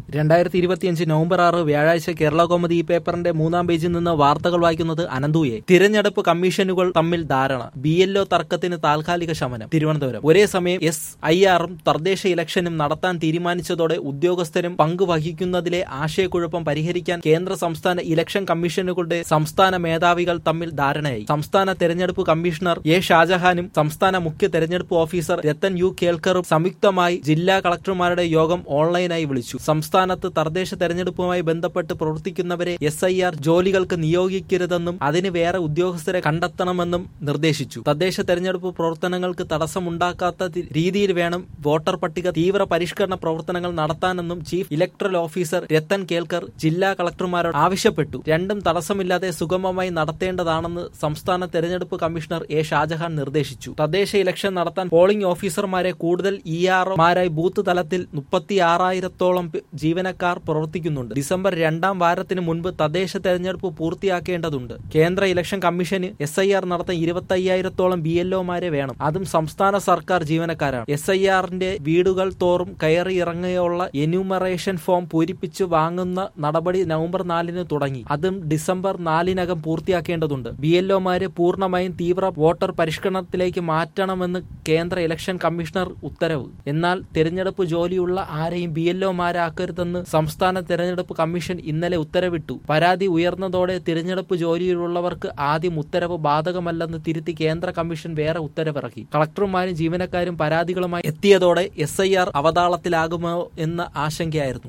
രണ്ടായിരത്തി ഇരുപത്തിയഞ്ച് നവംബർ ആറ് വ്യാഴാഴ്ച കേരള കോമതി ഈ പേപ്പറിന്റെ മൂന്നാം പേജിൽ നിന്ന് വാർത്തകൾ വായിക്കുന്നത് അനന്തുയെ തിരഞ്ഞെടുപ്പ് കമ്മീഷനുകൾ തമ്മിൽ ധാരണ ബി എൽഒ തർക്കത്തിന് താൽക്കാലിക ശമനം തിരുവനന്തപുരം ഒരേ സമയം എസ് ഐ ആറും തദ്ദേശ ഇലക്ഷനും നടത്താൻ തീരുമാനിച്ചതോടെ ഉദ്യോഗസ്ഥരും പങ്കുവഹിക്കുന്നതിലെ ആശയക്കുഴപ്പം പരിഹരിക്കാൻ കേന്ദ്ര സംസ്ഥാന ഇലക്ഷൻ കമ്മീഷനുകളുടെ സംസ്ഥാന മേധാവികൾ തമ്മിൽ ധാരണയായി സംസ്ഥാന തെരഞ്ഞെടുപ്പ് കമ്മീഷണർ എ ഷാജഹാനും സംസ്ഥാന മുഖ്യ തെരഞ്ഞെടുപ്പ് ഓഫീസർ രത്തൻ യു കേൽക്കറും സംയുക്തമായി ജില്ലാ കളക്ടർമാരുടെ യോഗം ഓൺലൈനായി വിളിച്ചു സംസ്ഥാനത്ത് തദ്ദേശ തെരഞ്ഞെടുപ്പുമായി ബന്ധപ്പെട്ട് പ്രവർത്തിക്കുന്നവരെ എസ് ഐ ആർ ജോലികൾക്ക് നിയോഗിക്കരുതെന്നും അതിന് വേറെ ഉദ്യോഗസ്ഥരെ കണ്ടെത്തണമെന്നും നിർദ്ദേശിച്ചു തദ്ദേശ തെരഞ്ഞെടുപ്പ് പ്രവർത്തനങ്ങൾക്ക് തടസ്സമുണ്ടാക്കാത്ത തി- രീതിയിൽ വേണം വോട്ടർ പട്ടിക തീവ്ര പരിഷ്കരണ പ്രവർത്തനങ്ങൾ നടത്താനെന്നും chief electoral officer Rathan Kelkar ജില്ലാ കളക്ടർമാരോട് ആവശ്യപ്പെട്ടു രണ്ടും തടസ്സമില്ലാതെ സുഗമമായി നടത്തേണ്ടതാണെന്ന് സംസ്ഥാന തെരഞ്ഞെടുപ്പ് കമ്മീഷണർ എ ഷാജഹാൻ നിർദ്ദേശിച്ചു തദ്ദേശ ഇലക്ഷൻ നടത്താൻ പോളിംഗ് ഓഫീസർമാരെ കൂടുതൽ ഇ ആർഒമാരായി ബൂത്ത് തലത്തിൽ മുപ്പത്തി ആറായിരത്തോളം പേ- ജീവനക്കാർ പ്രവർത്തിക്കുന്നുണ്ട് ഡിസംബർ രണ്ടാം വാരത്തിന് മുൻപ് തദ്ദേശ തെരഞ്ഞെടുപ്പ് പൂർത്തിയാക്കേണ്ടതുണ്ട് കേന്ദ്ര ഇലക്ഷൻ കമ്മീഷന് എസ് ഐ ആർ നടത്താൻ ഇരുപത്തി അയ്യായിരത്തോളം ബി എൽഒമാരെ വേണം അതും സംസ്ഥാന സർക്കാർ ജീവനക്കാരാണ് എസ് ഐ ആറിന്റെ വീടുകൾ തോറും കയറി ഇറങ്ങിയുള്ള എന്യൂമറേഷൻ ഫോം പൂരിപ്പിച്ചു വാങ്ങുന്ന നടപടി നവംബർ നാലിന് തുടങ്ങി അതും ഡിസംബർ നാലിനകം പൂർത്തിയാക്കേണ്ടതുണ്ട് ബി എൽഒമാരെ പൂർണ്ണമായും തീവ്ര വോട്ടർ പരിഷ്കരണത്തിലേക്ക് മാറ്റണമെന്ന് കേന്ദ്ര ഇലക്ഷൻ കമ്മീഷണർ ഉത്തരവ് എന്നാൽ തെരഞ്ഞെടുപ്പ് ജോലിയുള്ള ആരെയും ബി എൽഒമാരാക്കരുതെന്ന് സംസ്ഥാന തെരഞ്ഞെടുപ്പ് കമ്മീഷൻ ഇന്നലെ ഉത്തരവിട്ടു പരാതി ഉയർന്നതോടെ തിരഞ്ഞെടുപ്പ് ജോലിയിലുള്ളവർക്ക് ആദ്യം ഉത്തരവ് ബാധകമല്ലെന്ന് തിരുത്തി കേന്ദ്ര കമ്മീഷൻ വേറെ ഉത്തരവിറക്കി കളക്ടർമാരും ജീവനക്കാരും പരാതികളുമായി എത്തിയതോടെ എസ് ഐ ആർ അവതാളത്തിലാകുമോ എന്ന ആശങ്കയായിരുന്നു